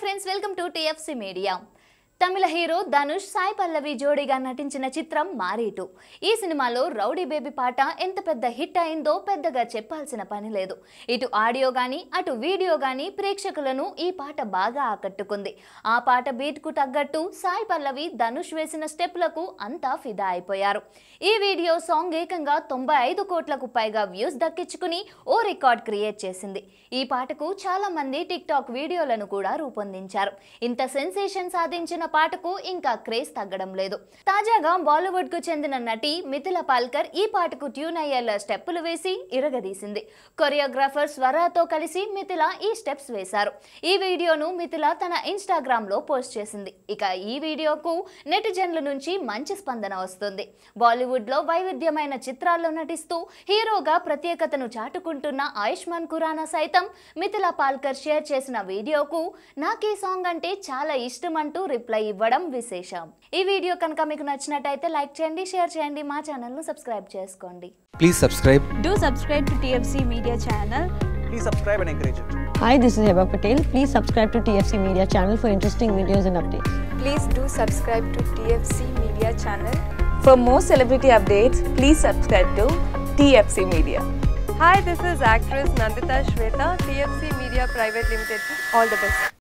Friends welcome to TFC media Tamil hero Dhanush Sai Pallavi జోడీగా నటించిన చిత్రం మారీటు ఈ సినిమాలో రౌడీ బేబీ పాట ఎంత పెద్ద హిట్ అయిందో పెద్దగా చెప్పాల్సిన పని లేదు ఇటు ఆడియో గానీ అటు వీడియో గానీ ప్రేక్షకులను ఈ పాట బాగా ఆకట్టుకుంది ఆ పాట బీట్కు తగ్గట్టు సాయి పల్లవి ధనుష్ వేసిన స్టెప్లకు అంతా ఫిదా అయిపోయారు ఈ వీడియో సాంగ్ ఏకంగా తొంభై ఐదు కోట్లకు పైగా వ్యూస్ దక్కించుకుని ఓ రికార్డ్ క్రియేట్ చేసింది ఈ పాటకు చాలా మంది టిక్ టాక్ వీడియోలను కూడా రూపొందించారు ఇంత సెన్సేషన్ సాధించిన పాటకు ఇంకా క్రేజ్ తగ్గడం లేదు తాజాగా బాలీవుడ్ కు చెందిన నటి మిథిల పాల్కర్ ఈ పాటకు ట్యూన్ అయ్యేలా స్టెప్పులు వేసి ఇరగదీసింది కొరియోగ్రాఫర్ స్వరాతో కలిసి మిథిల ఈ స్టెప్స్ వేశారు ఈ వీడియోను మిథిల తన ఇన్స్టాగ్రామ్ లో పోస్ట్ చేసింది ఇక ఈ వీడియోకు నెటిజన్ల నుంచి మంచి స్పందన వస్తుంది బాలీవుడ్ లో వైవిధ్యమైన చిత్రాల్లో నటిస్తూ హీరోగా ప్రత్యేకతను చాటుకుంటున్న ఆయుష్మాన్ ఖురానా సైతం మిథిల పాల్కర్ షేర్ చేసిన వీడియోకు నాకు ఈ సాంగ్ అంటే చాలా ఇష్టం అంటూ రిప్లై ఇవ్వడం విశేషం ఈ వీడియో కనుక మీకు నచ్చినట్టయితే లైక్ చేయండి షేర్ చేయండి మా ఛానల్ను సబ్స్క్రైబ్ చేసుకోండి Please subscribe. Do subscribe to TFC Media channel. please subscribe and encourage it. Hi, this is Heba Patel. Please subscribe to TFC Media channel for interesting videos and updates. Please do subscribe to TFC Media channel. For more celebrity updates, please subscribe to TFC Media. Hi, this is actress Nandita Shweta, TFC Media Private Limited. All the best.